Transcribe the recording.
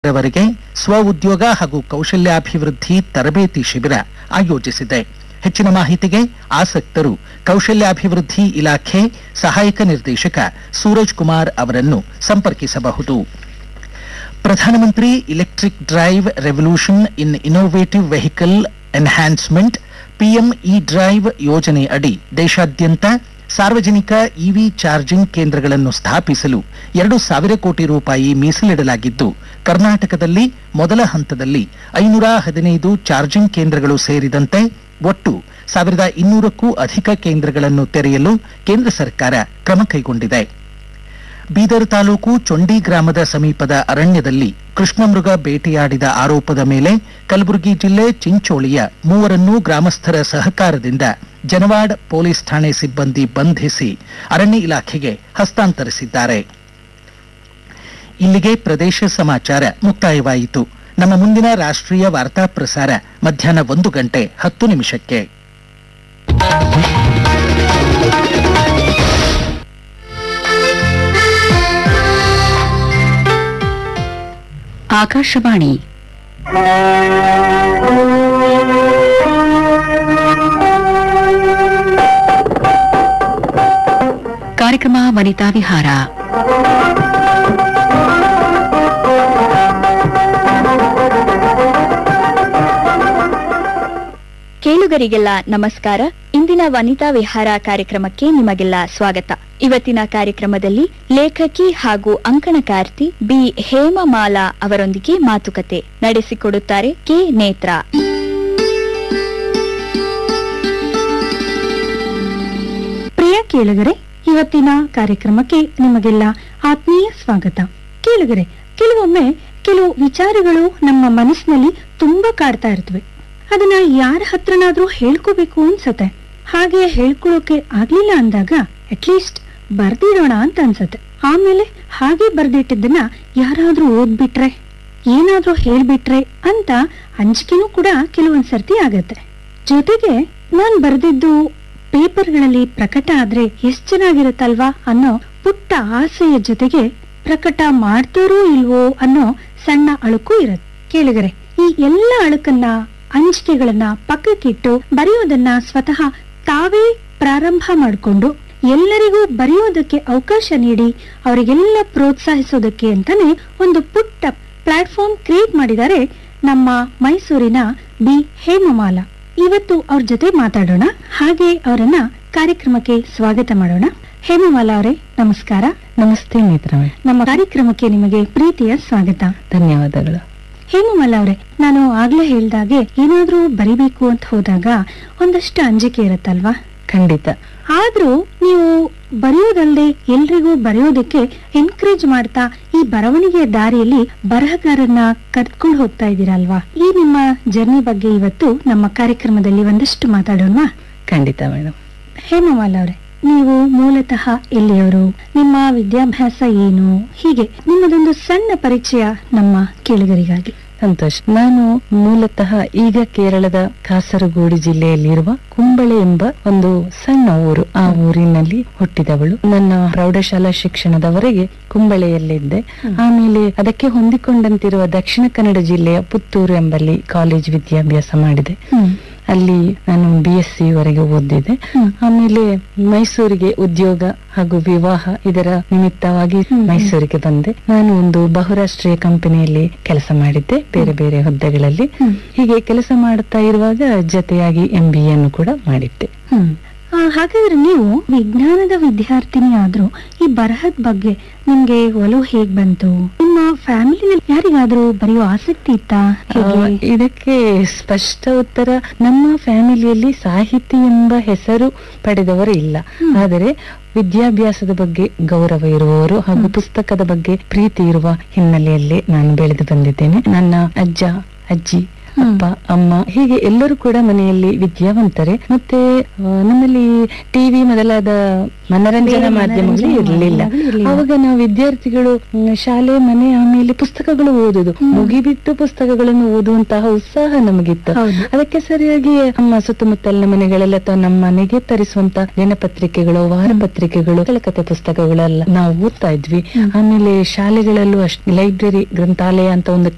ರವರೆಗೆ ಸ್ವ ಉದ್ಯೋಗ ಹಾಗೂ ಕೌಶಲ್ಯಾಭಿವೃದ್ಧಿ ತರಬೇತಿ ಶಿಬಿರ ಆಯೋಜಿಸಿದೆ ಹೆಚ್ಚಿನ ಮಾಹಿತಿಗೆ ಆಸಕ್ತರು ಕೌಶಲ್ಯಾಭಿವೃದ್ಧಿ ಇಲಾಖೆ ಸಹಾಯಕ ನಿರ್ದೇಶಕ ಸೂರಜ್ ಕುಮಾರ್ ಅವರನ್ನು ಸಂಪರ್ಕಿಸಬಹುದು ಪ್ರಧಾನಮಂತ್ರಿ electric drive revolution in innovative vehicle enhancement PM E drive ಯೋಜನೆ ಅಡಿ ದೇಶಾದ್ಯಂತ ಸಾರ್ವಜನಿಕ ಇವಿ ಚಾರ್ಜಿಂಗ್ ಕೇಂದ್ರಗಳನ್ನು ಸ್ಥಾಪಿಸಲು ಎರಡು ಸಾವಿರ ಕೋಟಿ ರೂಪಾಯಿ ಮೀಸಲಿಡಲಾಗಿದ್ದು ಕರ್ನಾಟಕದಲ್ಲಿ ಮೊದಲ ಹಂತದಲ್ಲಿ ಐನೂರ ಹದಿನೈದು ಚಾರ್ಜಿಂಗ್ ಕೇಂದ್ರಗಳು ಸೇರಿದಂತೆ ಒಟ್ಟು ಸಾವಿರದ ಇನ್ನೂರಕ್ಕೂ ಅಧಿಕ ಕೇಂದ್ರಗಳನ್ನು ತೆರೆಯಲು ಕೇಂದ್ರ ಸರ್ಕಾರ ಕ್ರಮ ಕೈಗೊಂಡಿದೆ ಬೀದರ್ ತಾಲೂಕು ಚೊಂಡಿ ಗ್ರಾಮದ ಸಮೀಪದ ಅರಣ್ಯದಲ್ಲಿ ಕೃಷ್ಣಮೃಗ ಬೇಟೆಯಾಡಿದ ಆರೋಪದ ಮೇಲೆ ಕಲಬುರಗಿ ಜಿಲ್ಲೆ ಚಿಂಚೋಳಿಯ ಮೂವರನ್ನೂ ಗ್ರಾಮಸ್ಥರ ಸಹಕಾರದಿಂದ ಜನವಾಡ್ ಪೊಲೀಸ್ ಠಾಣೆ ಸಿಬ್ಬಂದಿ ಬಂಧಿಸಿ ಅರಣ್ಯ ಇಲಾಖೆಗೆ ಹಸ್ತಾಂತರಿಸಿದ್ದಾರೆ ಇಲ್ಲಿಗೆ ಪ್ರದೇಶ ಸಮಾಚಾರ ಮುಕ್ತಾಯವಾಯಿತು ನಮ್ಮ ಮುಂದಿನ ರಾಷ್ಟ್ರೀಯ ವಾರ್ತಾ ಪ್ರಸಾರ ಮಧ್ಯಾಹ್ನ ಒಂದು ಗಂಟೆ ಹತ್ತು ನಿಮಿಷಕ್ಕೆ ಆಕಾಶವಾಣಿ ಕಾರ್ಯಕ್ರಮ ವನಿತಾ ವಿಹಾರ ಕೇಳುಗರಿಗೆಲ್ಲ ನಮಸ್ಕಾರ ಇಂದಿನ ವನಿತಾ ವಿಹಾರ ಕಾರ್ಯಕ್ರಮಕ್ಕೆ ನಿಮಗೆಲ್ಲ ಸ್ವಾಗತ ಇವತ್ತಿನ ಕಾರ್ಯಕ್ರಮದಲ್ಲಿ ಲೇಖಕಿ ಹಾಗೂ ಅಂಕಣಕಾರ್ತಿ ಬಿ ಹೇಮಮಾಲಾ ಅವರೊಂದಿಗೆ ಮಾತುಕತೆ ನಡೆಸಿಕೊಡುತ್ತಾರೆ ಕೆ ನೇತ್ರ ಪ್ರಿಯ ಕೇಳುಗರೆ ಇವತ್ತಿನ ಕಾರ್ಯಕ್ರಮಕ್ಕೆ ನಿಮಗೆಲ್ಲ ಆತ್ಮೀಯ ಸ್ವಾಗತ ಕೇಳುಗರೆ ಕೆಲವೊಮ್ಮೆ ಕೆಲವು ವಿಚಾರಗಳು ನಮ್ಮ ಮನಸ್ಸಿನಲ್ಲಿ ತುಂಬಾ ಕಾಡ್ತಾ ಇರ್ತವೆ ಅದನ್ನ ಯಾರ ಹತ್ರನಾದ್ರೂ ಹೇಳ್ಕೋಬೇಕು ಅನ್ಸತ್ತೆ ಹಾಗೆ ಹೇಳ್ಕೊಳ್ಳೋಕೆ ಆಗ್ಲಿಲ್ಲ ಅಂದಾಗ ಅಟ್ಲೀಸ್ಟ್ ಬರ್ದಿಡೋಣ ಅಂತ ಅನ್ಸತ್ತೆ ಆಮೇಲೆ ಹಾಗೆ ಬರ್ದಿಟ್ಟಿದ್ದನ್ನ ಯಾರಾದ್ರೂ ಓದ್ಬಿಟ್ರೆ ಏನಾದ್ರೂ ಹೇಳ್ಬಿಟ್ರೆ ಅಂತ ಅಂಜಿಕೆನೂ ಕೂಡ ಕೆಲವೊಂದ್ ಸರ್ತಿ ಆಗತ್ತೆ ಜೊತೆಗೆ ನಾನ್ ಬರ್ದಿದ್ದು ಪೇಪರ್ಗಳಲ್ಲಿ ಪ್ರಕಟ ಆದ್ರೆ ಎಷ್ಟ್ ಚೆನ್ನಾಗಿರುತ್ತಲ್ವಾ ಅನ್ನೋ ಪುಟ್ಟ ಆಸೆಯ ಜೊತೆಗೆ ಪ್ರಕಟ ಮಾಡ್ತಾರೋ ಇಲ್ವೋ ಅನ್ನೋ ಸಣ್ಣ ಅಳುಕು ಇರತ್ತೆ ಕೇಳಿಗರೆ ಈ ಎಲ್ಲ ಅಳುಕನ್ನ ಅಂಜಿಕೆಗಳನ್ನ ಪಕ್ಕಕ್ಕಿಟ್ಟು ಬರೆಯೋದನ್ನ ಸ್ವತಃ ತಾವೇ ಪ್ರಾರಂಭ ಮಾಡಿಕೊಂಡು ಎಲ್ಲರಿಗೂ ಬರೆಯೋದಕ್ಕೆ ಅವಕಾಶ ನೀಡಿ ಅವರಿಗೆಲ್ಲ ಪ್ರೋತ್ಸಾಹಿಸೋದಕ್ಕೆ ಅಂತಾನೆ ಒಂದು ಪುಟ್ಟ ಪ್ಲಾಟ್ಫಾರ್ಮ್ ಕ್ರಿಯೇಟ್ ಮಾಡಿದ್ದಾರೆ ನಮ್ಮ ಮೈಸೂರಿನ ಬಿ ಹೇಮಮಾಲಾ ಇವತ್ತು ಅವ್ರ ಜೊತೆ ಮಾತಾಡೋಣ ಹಾಗೆ ಅವರನ್ನ ಕಾರ್ಯಕ್ರಮಕ್ಕೆ ಸ್ವಾಗತ ಮಾಡೋಣ ಹೇಮಮಾಲಾ ಅವರೇ ನಮಸ್ಕಾರ ನಮಸ್ತೆ ಮಿತ್ರವೇ ನಮ್ಮ ಕಾರ್ಯಕ್ರಮಕ್ಕೆ ನಿಮಗೆ ಪ್ರೀತಿಯ ಸ್ವಾಗತ ಧನ್ಯವಾದಗಳು ಹೇಮಮಾಲಾ ಅವರೇ ನಾನು ಆಗ್ಲೇ ಹೇಳ್ದಾಗೆ ಏನಾದ್ರೂ ಬರಿಬೇಕು ಅಂತ ಹೋದಾಗ ಒಂದಷ್ಟು ಅಂಜಿಕೆ ಇರುತ್ತಲ್ವಾ ಖಂಡಿತ ಆದ್ರೂ ನೀವು ಬರೆಯೋದಲ್ಲದೆ ಎಲ್ರಿಗೂ ಬರೆಯೋದಕ್ಕೆ ಎನ್ಕರೇಜ್ ಮಾಡ್ತಾ ಈ ಬರವಣಿಗೆಯ ದಾರಿಯಲ್ಲಿ ಬರಹಗಾರನ್ನ ಕರ್ಕೊಂಡು ಹೋಗ್ತಾ ಇದ್ದೀರಲ್ವಾ ಈ ನಿಮ್ಮ ಜರ್ನಿ ಬಗ್ಗೆ ಇವತ್ತು ನಮ್ಮ ಕಾರ್ಯಕ್ರಮದಲ್ಲಿ ಒಂದಷ್ಟು ಮಾತಾಡೋಣವಾ ಖಂಡಿತ ಮೇಡಮ್ ಹೇಮಮಾಲ ಅವರೇ ನೀವು ಮೂಲತಃ ಎಲ್ಲಿಯವರು ನಿಮ್ಮ ವಿದ್ಯಾಭ್ಯಾಸ ಏನು ಹೀಗೆ ನಿಮ್ಮದೊಂದು ಸಣ್ಣ ಪರಿಚಯ ನಮ್ಮ ಕೇಳುಗರಿಗಾಗಿ ಸಂತೋಷ್ ನಾನು ಮೂಲತಃ ಈಗ ಕೇರಳದ ಕಾಸರಗೋಡು ಜಿಲ್ಲೆಯಲ್ಲಿರುವ ಕುಂಬಳೆ ಎಂಬ ಒಂದು ಸಣ್ಣ ಊರು ಆ ಊರಿನಲ್ಲಿ ಹುಟ್ಟಿದವಳು ನನ್ನ ಪ್ರೌಢಶಾಲಾ ಶಿಕ್ಷಣದವರೆಗೆ ಕುಂಬಳೆಯಲ್ಲಿದ್ದೆ ಆಮೇಲೆ ಅದಕ್ಕೆ ಹೊಂದಿಕೊಂಡಂತಿರುವ ದಕ್ಷಿಣ ಕನ್ನಡ ಜಿಲ್ಲೆಯ ಪುತ್ತೂರು ಎಂಬಲ್ಲಿ ಕಾಲೇಜ್ ವಿದ್ಯಾಭ್ಯಾಸ ಮಾಡಿದೆ ಅಲ್ಲಿ ನಾನು ಬಿ ಎಸ್ ಸಿ ವರೆಗೆ ಓದಿದೆ ಹ್ಮ್. ಆಮೇಲೆ ಮೈಸೂರಿಗೆ ಉದ್ಯೋಗ ಹಾಗೂ ವಿವಾಹ ಇದರ ನಿಮಿತ್ತವಾಗಿ ಹ್ಮ್. ಮೈಸೂರಿಗೆ ಬಂದೆ ನಾನು ಒಂದು ಬಹುರಾಷ್ಟ್ರೀಯ ಕಂಪನಿಯಲ್ಲಿ ಕೆಲಸ ಮಾಡಿದ್ದೆ ಬೇರೆ ಬೇರೆ ಹುದ್ದೆಗಳಲ್ಲಿ ಹ್ಮ್. ಹೀಗೆ ಕೆಲಸ ಮಾಡುತ್ತಾ ಇರುವಾಗ ಜೊತೆಯಾಗಿ ಎಂ ಬಿ ಅನ್ನು ಕೂಡ ಮಾಡಿದ್ದೆ ಹ್ಮ್. ಆ, ಹಾಗಾದ್ರೆ ನೀವು ವಿಜ್ಞಾನದ ವಿದ್ಯಾರ್ಥಿನಿ ಆದ್ರೂ ಈ ಬರಹದ ಬಗ್ಗೆ ನಿಮ್ಗೆ ಒಲವು ಹೇಗ್ ಬಂತು ನಿಮ್ಮ ಫ್ಯಾಮಿಲಿನಲ್ಲಿ ಯಾರಿಗಾದ್ರೂ ಬರೆಯೋ ಆಸಕ್ತಿ ಇತ್ತಾ ಹೇಗೆ ಆ, ಇದಕ್ಕೆ ಸ್ಪಷ್ಟ ಉತ್ತರ ನಮ್ಮ ಫ್ಯಾಮಿಲಿಯಲ್ಲಿ ಸಾಹಿತಿ ಎಂಬ ಹೆಸರು ಪಡೆದವರು ಇಲ್ಲ ಹ್ಮ್. ಆದರೆ ವಿದ್ಯಾಭ್ಯಾಸದ ಬಗ್ಗೆ ಗೌರವ ಇರುವವರು ಹಾಗೂ ಪುಸ್ತಕದ ಬಗ್ಗೆ ಪ್ರೀತಿ ಇರುವ ಹಿನ್ನೆಲೆಯಲ್ಲಿ ನಾನು ಬೆಳೆದು ಬಂದಿದ್ದೇನೆ ನನ್ನ ಅಜ್ಜ ಅಜ್ಜಿ ಹ್ಮ್. ಅಪ್ಪ ಅಮ್ಮ ಹೀಗೆ ಎಲ್ಲರೂ ಕೂಡ ಮನೆಯಲ್ಲಿ ವಿದ್ಯಾವಂತರೆ ಮತ್ತೆ ಆ, ನಮ್ಮಲ್ಲಿ ಟಿವಿ ಮೊದಲಾದ ಮನರಂಜನಾ ಬೇರೆ ಮಾಧ್ಯಮಗಳು ಮನರಂಜನಾ ಇರಲಿಲ್ಲ ಮಾಧ್ಯಮಗಳು ಇರ್ಲಿಲ್ಲ. ಅವಾಗ ನಾವು ವಿದ್ಯಾರ್ಥಿಗಳು ಮ್, ಶಾಲೆ ಮನೆ ಆಮೇಲೆ ಪುಸ್ತಕಗಳು ಓದುದು ಹ್ಮ್. ಮುಗಿಬಿಟ್ಟು ಪುಸ್ತಕಗಳನ್ನು ಓದುವಂತಹ ಉತ್ಸಾಹ ನಮಗಿತ್ತು ಹೌದು. ಅದಕ್ಕೆ ಸರಿಯಾಗಿ ನಮ್ಮ ಸುತ್ತಮುತ್ತಲಿನ ಮನೆಗಳೆಲ್ಲ ಅಥವಾ ನಮ್ಮ ಮನೆಗೆ ತರಿಸುವಂತ ದಿನಪತ್ರಿಕೆಗಳು ವಾರಪತ್ರಿಕೆಗಳು ಕತೆ ಪುಸ್ತಕಗಳೆಲ್ಲ ನಾವು ಓದ್ತಾ ಇದ್ವಿ ಹ್ಮ್. ಆಮೇಲೆ ಶಾಲೆಗಳಲ್ಲೂ ಅಷ್ಟೇ ಲೈಬ್ರರಿ ಗ್ರಂಥಾಲಯ ಅಂತ ಒಂದು